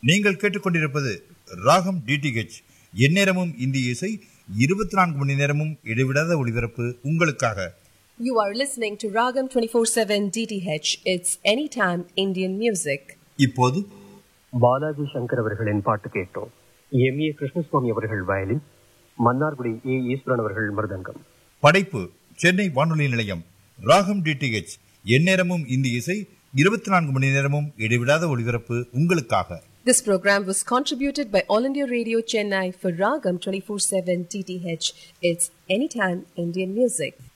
நீங்கள் கேட்டுக்கொண்டிருப்பது ராகம் டிடிஹெச் எந்நேரமும் இந்திய இசை இருபத்தி நான்கு மணி நேரமும் இடைவிடாத ஒளிபரப்பு உங்களுக்காக You are listening to Ragam 24/7 DTH. It's anytime Indian music. இப்போது பாலாஜி சங்கர் அவர்களின் பாட்டு கேட்டோம் எம் ஏ கிருஷ்ணசுவாமி அவர்கள் வயலின் மன்னார்குடி ஏ ஈஸ்வரன் அவர்கள் மிருதங்கம் படைப்பு சென்னை வானொலி நிலையம் ராகம் டிடிஹெச் எந்நேரமும் இந்திய இசை இருபத்தி நான்கு மணி நேரமும் இடைவிடாத ஒளிபரப்பு உங்களுக்காக This program was contributed by All India Radio Chennai for Ragam 24/7 DTH. It's anytime Indian music.